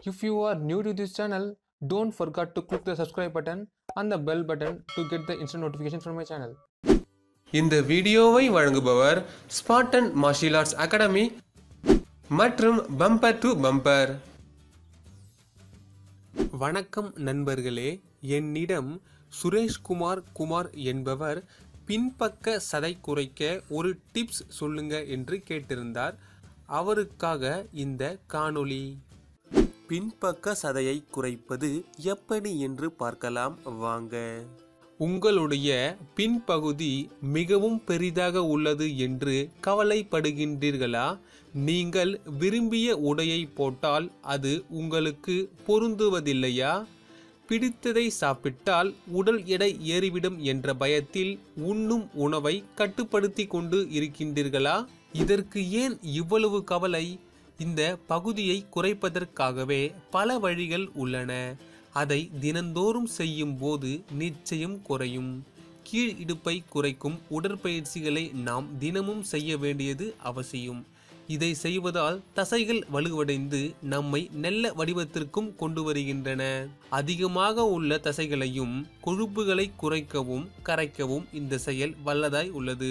If you are new to this channel, don't forget to click the subscribe button and the bell button to get the instant notification from my channel. இந்த வீடியோவை வழங்குபவர் Spartan martial arts academy மற்றும் bumper to bumper வணக்கம் நண்பர்களே என்னிடம் சுரேஷ்குமார் குமார் என்பவர் பின்பக்க சதை குறைக்க ஒரு டிப்ஸ் சொல்லுங்க என்று கேட்டிருந்தார் அவருக்காக இந்த காணொளி பின்பக்க சதையை குறைப்பது எப்படி என்று பார்க்கலாம் வாங்க உங்களுடைய பின்பகுதி மிகவும் பெரிதாக உள்ளது என்று கவலைப்படுகின்றீர்களா நீங்கள் விரும்பிய உடையை போட்டால் அது உங்களுக்கு பொருந்துவதில்லையா பிடித்ததை சாப்பிட்டால் உடல் எடை ஏறிவிடும் என்ற பயத்தில் உண்ணும் உணவை கட்டுப்படுத்தி கொண்டு இருக்கின்றீர்களா இதற்கு ஏன் இவ்வளவு கவலை இந்த பகுதியை குறைப்பதற்காகவே பல வழிகள் உள்ளன அதை தினந்தோறும் செய்யும் போது நிச்சயம் குறையும் கீழ் இடுப்பை குறைக்கும் உடற்பயிற்சிகளை நாம் தினமும் செய்ய வேண்டியது அவசியம் இதை செய்வதால் தசைகள் வலுவடைந்து நம்மை நல்ல வடிவத்திற்கும் கொண்டு வருகின்றன அதிகமாக உள்ள தசைகளையும் கொழுப்புகளை குறைக்கவும் கரைக்கவும் இந்த செயல் வல்லதாய் உள்ளது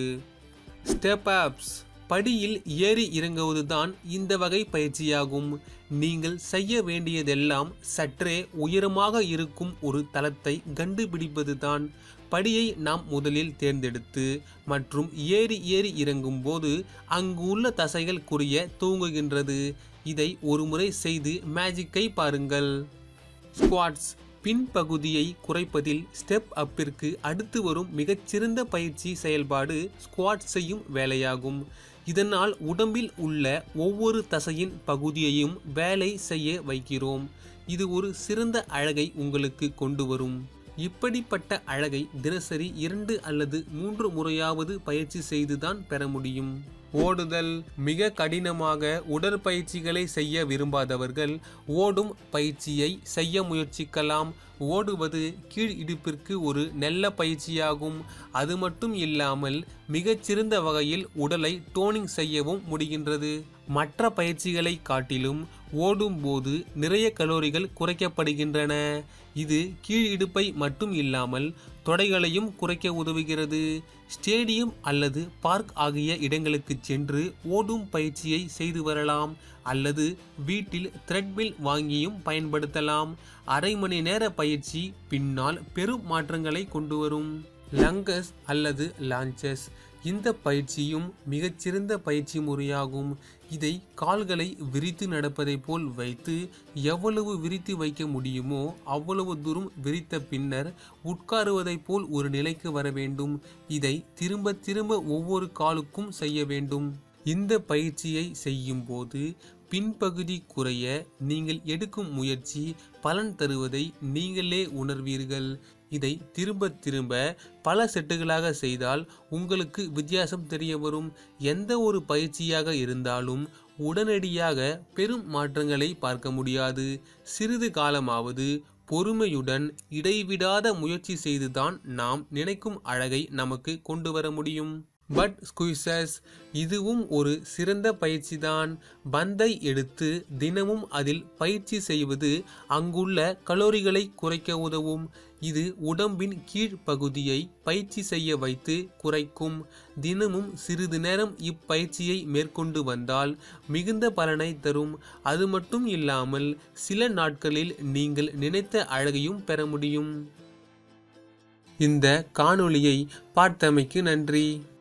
ஸ்டெப் ஆப்ஸ் படியில் ஏறி இறங்குவதுதான் இந்த வகை பயிற்சியாகும் நீங்கள் செய்ய வேண்டியதெல்லாம் சற்றே உயரமாக இருக்கும் ஒரு தளத்தை கண்டுபிடிப்பதுதான் படியை நாம் முதலில் தேர்ந்தெடுத்து மற்றும் ஏறி ஏறி இறங்கும் போது அங்கு உள்ள தசைகள் குறைய தூங்குகின்றது இதை ஒருமுறை செய்து மேஜிக்கை பாருங்கள் ஸ்குவாட்ஸ் பின்பகுதியை குறைப்பதில் ஸ்டெப் அப்பிற்கு அடுத்து வரும் மிகச்சிறந்த பயிற்சி செயல்பாடு ஸ்குவாட் செய்யும் வேலையாகும் இதனால் உடம்பில் உள்ள ஒவ்வொரு தசையின் பகுதியையும் வேலை செய்ய வைக்கிறோம் இது ஒரு சிறந்த அழகை உங்களுக்கு கொண்டு வரும் இப்படிப்பட்ட அழகை தினசரி இரண்டு அல்லது மூன்று முறையாவது பயிற்சி செய்துதான் பெற முடியும் ஓடுதல் மிக கடினமாக உடற்பயிற்சிகளை செய்ய விரும்பாதவர்கள் ஓடும் பயிற்சியை செய்ய முயற்சிக்கலாம் ஓடுவது கீழ் இடுப்பிற்கு ஒரு நல்ல பயிற்சியாகும் அது மட்டும் இல்லாமல் மிகச்சிறந்த வகையில் உடலை டோனிங் செய்யவும் முடிகின்றது மற்ற பயிற்சிகளை காட்டிலும் ஓடும்போது நிறைய கலோரிகள் குறைக்கப்படுகின்றன இது கீழ் இடுப்பை மட்டும் இல்லாமல் தொடைகளையும் குறைக்க உதவுகிறது ஸ்டேடியம் அல்லது பார்க் ஆகிய இடங்களுக்கு சென்று ஓடும் பயிற்சியை செய்து வரலாம் அல்லது வீட்டில் த்ரெட்மில் வாங்கியும் பயன்படுத்தலாம் அரை மணி நேர பயிற்சி பின்னால் பெரும் மாற்றங்களை கொண்டு வரும் லங்கஸ் அல்லது லான்ச்சஸ் இந்த பயிற்சியும் மிகச்சிறந்த பயிற்சி முறையாகும் இதை கால்களை விரித்து நடப்பதை போல் வைத்து எவ்வளவு விரித்து வைக்க முடியுமோ அவ்வளவு தூரம் விரித்த பின்னர் உட்காருவதைப் போல் ஒரு நிலைக்கு வர வேண்டும் இதை திரும்ப திரும்ப ஒவ்வொரு காலுக்கும் செய்ய வேண்டும் இந்த பயிற்சியை செய்யும் போது பின்பகுதி குறைய நீங்கள் எடுக்கும் முயற்சி பலன் தருவதை நீங்களே உணர்வீர்கள் இதை திரும்ப திரும்ப பல செட்டுகளாக செய்தால் உங்களுக்கு வித்தியாசம் தெரிய வரும் எந்த ஒரு பயிற்சியாக இருந்தாலும் உடனடியாக பெரும் மாற்றங்களை பார்க்க முடியாது சிறிது காலமாவது பொறுமையுடன் இடைவிடாத முயற்சி செய்துதான் நாம் நினைக்கும் அழகை நமக்கு கொண்டு வர முடியும் பட் ஸ்குயிசஸ் இதுவும் ஒரு சிறந்த பயிற்சிதான் பந்தை எடுத்து தினமும் அதில் பயிற்சி செய்வது அங்குள்ள கலோரிகளை குறைக்க உதவும் இது உடம்பின் கீழ் பகுதியை பயிற்சி செய்ய வைத்து குறைக்கும் தினமும் சிறிது நேரம் இப்பயிற்சியை மேற்கொண்டு வந்தால் மிகுந்த பலனை தரும் அது மட்டும் இல்லாமல் சில நாட்களில் நீங்கள் நினைத்த அழகையும் பெற முடியும் இந்த காணொளியை பார்த்தமைக்கு நன்றி